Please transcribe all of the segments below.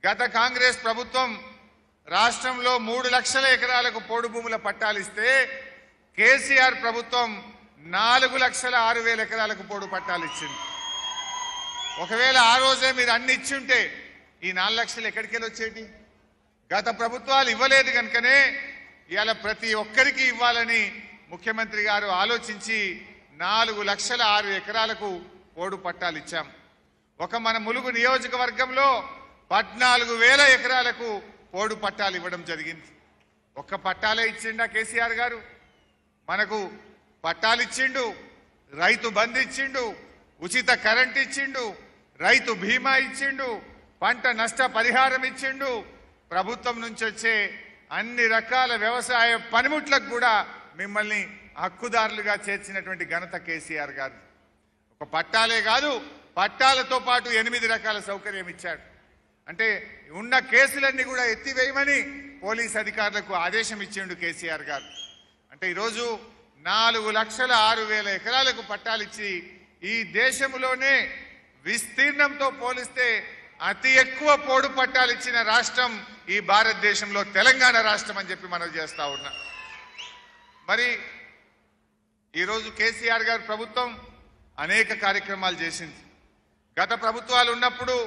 గత కాంగ్రెస్ ప్రభుత్వం రాష్ట్రంలో మూడు లక్షల ఎకరాలకు పోడు భూముల పట్టాలిస్తే కేసీఆర్ ప్రభుత్వం నాలుగు లక్షల ఆరు వేల ఎకరాలకు పోడు పట్టాలు ఇచ్చింది ఒకవేళ ఆ రోజే మీరు అన్ని ఇచ్చుంటే ఈ నాలుగు లక్షలు ఎక్కడికి వెళ్ళి వచ్చేటి గత ప్రభుత్వాలు ఇవ్వలేదు కనుకనే ఇవాళ ప్రతి ఒక్కరికి ఇవ్వాలని ముఖ్యమంత్రి గారు ఆలోచించి నాలుగు లక్షల ఆరు ఎకరాలకు పోడు పట్టాలు ఇచ్చాం ఒక మన ములుగు నియోజకవర్గంలో పద్నాలుగు వేల ఎకరాలకు పోడు పట్టాలు ఇవ్వడం జరిగింది ఒక్క పట్టాలే ఇచ్చిండా కేసీఆర్ గారు మనకు పట్టాలు ఇచ్చిండు రైతు బంధు ఇచ్చిండు ఉచిత కరెంట్ ఇచ్చిండు రైతు బీమా ఇచ్చిండు పంట నష్ట పరిహారం ఇచ్చిండు ప్రభుత్వం నుంచి వచ్చే అన్ని రకాల వ్యవసాయ పనిముట్లకు కూడా మిమ్మల్ని హక్కుదారులుగా చేర్చినటువంటి ఘనత కేసీఆర్ గారు ఒక పట్టాలే కాదు పట్టాలతో పాటు ఎనిమిది రకాల సౌకర్యం ఇచ్చాడు అంటే ఉన్న కేసులన్నీ కూడా ఎత్తివేయమని పోలీస్ అధికారులకు ఆదేశం ఇచ్చిండు కేసీఆర్ గారు అంటే ఈరోజు నాలుగు లక్షల ఆరు వేల ఎకరాలకు పట్టాలిచ్చి ఈ దేశంలోనే విస్తీర్ణంతో పోలిస్తే అతి ఎక్కువ పోడు పట్టాలు ఇచ్చిన రాష్ట్రం ఈ భారతదేశంలో తెలంగాణ రాష్ట్రం అని చెప్పి మనం చేస్తా ఉన్నా మరి ఈరోజు కేసీఆర్ గారి ప్రభుత్వం అనేక కార్యక్రమాలు చేసింది గత ప్రభుత్వాలు ఉన్నప్పుడు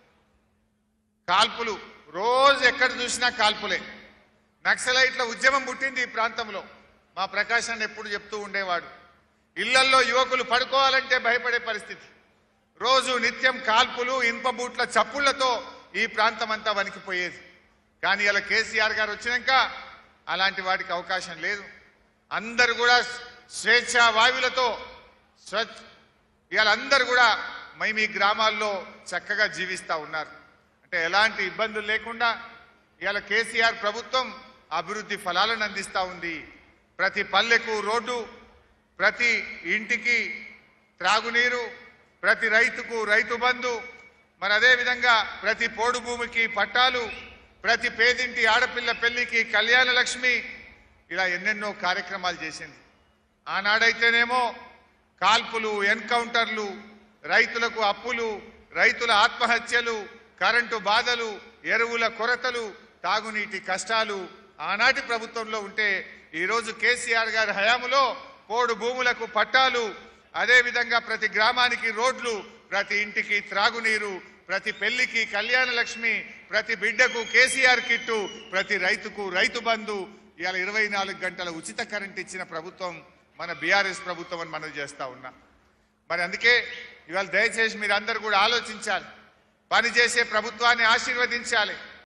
కాల్పులు రోజు ఎక్కడ చూసినా కాల్పులే నక్సలైట్ల ఉద్యమం పుట్టింది ఈ ప్రాంతంలో మా ప్రకాశాన్ని ఎప్పుడు చెప్తూ ఉండేవాడు ఇళ్లల్లో యువకులు పడుకోవాలంటే భయపడే పరిస్థితి రోజు నిత్యం కాల్పులు ఇనుప బూట్ల చప్పుళ్లతో ఈ ప్రాంతం అంతా వణికిపోయేది కానీ ఇలా కేసీఆర్ గారు వచ్చినాక అలాంటి వాటికి అవకాశం లేదు అందరు కూడా స్వేచ్ఛా వాయువులతో స్వచ్ఛ ఇవాళ అందరు కూడా మై మీ గ్రామాల్లో చక్కగా జీవిస్తా ఉన్నారు అంటే ఎలాంటి ఇబ్బందులు లేకుండా ఇవాళ కేసీఆర్ ప్రభుత్వం అభివృద్ధి ఫలాలను అందిస్తా ఉంది ప్రతి పల్లెకు రోడ్డు ప్రతి ఇంటికి త్రాగునీరు ప్రతి రైతుకు రైతు బంధు మరి అదే విధంగా ప్రతి పోడు భూమికి పట్టాలు ప్రతి పేదింటి ఆడపిల్ల పెళ్లికి కళ్యాణ లక్ష్మి ఇలా ఎన్నెన్నో కార్యక్రమాలు చేసింది ఆనాడైతేనేమో కాల్పులు ఎన్కౌంటర్లు రైతులకు అప్పులు రైతుల ఆత్మహత్యలు కరెంటు బాధలు ఎరువుల కొరతలు తాగునీటి కష్టాలు ఆనాటి ప్రభుత్వంలో ఉంటే ఈరోజు కేసీఆర్ గారి హయాములో పోడు భూములకు పట్టాలు అదే విధంగా ప్రతి గ్రామానికి రోడ్లు ప్రతి ఇంటికి త్రాగునీరు ప్రతి పెళ్లికి కళ్యాణ లక్ష్మి ప్రతి బిడ్డకు కేసీఆర్ కిట్టు ప్రతి రైతుకు రైతు బంధు ఇవాళ ఇరవై నాలుగు గంటల ఉచిత కరెంట్ ఇచ్చిన ప్రభుత్వం మన బీఆర్ఎస్ ప్రభుత్వం అని మనం చేస్తా ఉన్నాం మరి అందుకే ఇవాళ దయచేసి మీరు అందరు కూడా ఆలోచించాలి పనిచేసే ప్రభుత్వాన్ని ఆశీర్వదించాలి